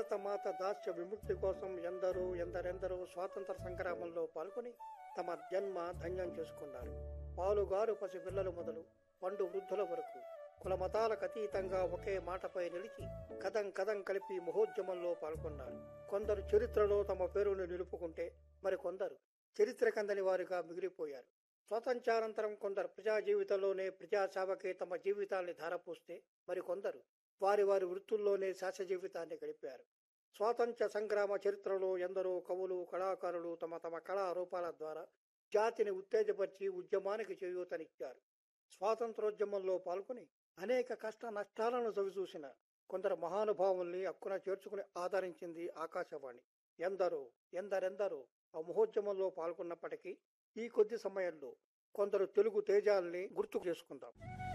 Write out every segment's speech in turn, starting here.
భారత మాత దాస్య విముక్తి కోసం ఎందరో ఎందరెందరో స్వాతంత్ర సంగ్రామంలో పాల్గొని తమ జన్మ ధన్యం చేసుకున్నారు పాలుగారు పసిపిల్లలు మొదలు పండు వృద్ధుల వరకు కుల మతాలకు అతీతంగా ఒకే మాటపై నిలిచి కథం కథం కలిపి మహోద్యమంలో పాల్గొన్నారు కొందరు చరిత్రలో తమ పేరును నిలుపుకుంటే మరికొందరు చరిత్ర కందని వారుగా మిగిలిపోయారు స్వాతంత్ర్యానంతరం కొందరు ప్రజా జీవితంలోనే ప్రజాసేవకే తమ జీవితాన్ని ధారపోస్తే మరికొందరు వారి వారి వృత్తుల్లోనే శాస జీవితాన్ని గడిపారు స్వాతంత్ర్య సంగ్రామ చరిత్రలో ఎందరో కవులు కళాకారులు తమ తమ కళారూపాల ద్వారా జాతిని ఉత్తేజపరిచి ఉద్యమానికి చేయూతనిచ్చారు స్వాతంత్రోద్యమంలో పాల్గొని అనేక కష్ట నష్టాలను చవిచూసిన కొందరు మహానుభావుల్ని అక్కున చేర్చుకుని ఆదరించింది ఆకాశవాణి ఎందరో ఎందరెందరో ఆ మహోద్యమంలో పాల్గొన్నప్పటికీ ఈ కొద్ది సమయంలో కొందరు తెలుగు తేజాల్ని గుర్తు చేసుకుందాం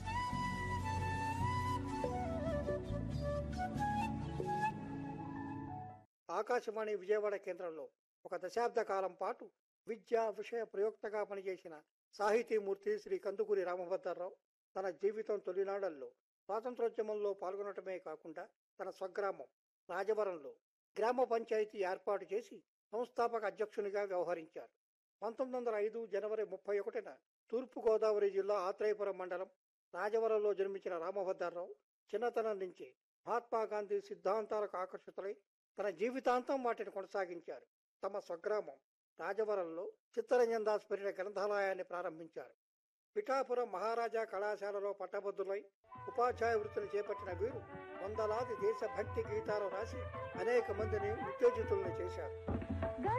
ఆకాశవాణి విజయవాడ కేంద్రంలో ఒక దశాబ్ద కాలం పాటు విద్యా విషయ ప్రయోక్తగా పనిచేసిన సాహితీమూర్తి శ్రీ కందుకూరి రామభద్రరావు తన జీవితం తొలినాళ్లలో స్వాతంత్రోద్యమంలో పాల్గొనటమే కాకుండా తన స్వగ్రామం రాజవరంలో గ్రామ పంచాయతీ ఏర్పాటు చేసి సంస్థాపక అధ్యక్షునిగా వ్యవహరించారు పంతొమ్మిది వందల ఐదు జనవరి ముప్పై ఒకటిన తూర్పుగోదావరి జిల్లా ఆత్రేయపురం మండలం రాజవరంలో జన్మించిన రామభద్రరావు చిన్నతనం నుంచి మహాత్మా గాంధీ సిద్ధాంతాలకు ఆకర్షితులై తన జీవితాంతం వాటిని కొనసాగించారు తమ స్వగ్రామం రాజవరంలో చిత్తరంజన్ దాస్ పేరిట గ్రంథాలయాన్ని ప్రారంభించారు పిఠాపురం మహారాజా కళాశాలలో పట్టభద్రులై ఉపాధ్యాయ వృత్తిని చేపట్టిన వీరు వందలాది దేశభక్తి గీతాలు రాసి అనేక మందిని ఉత్తేజితులను చేశారు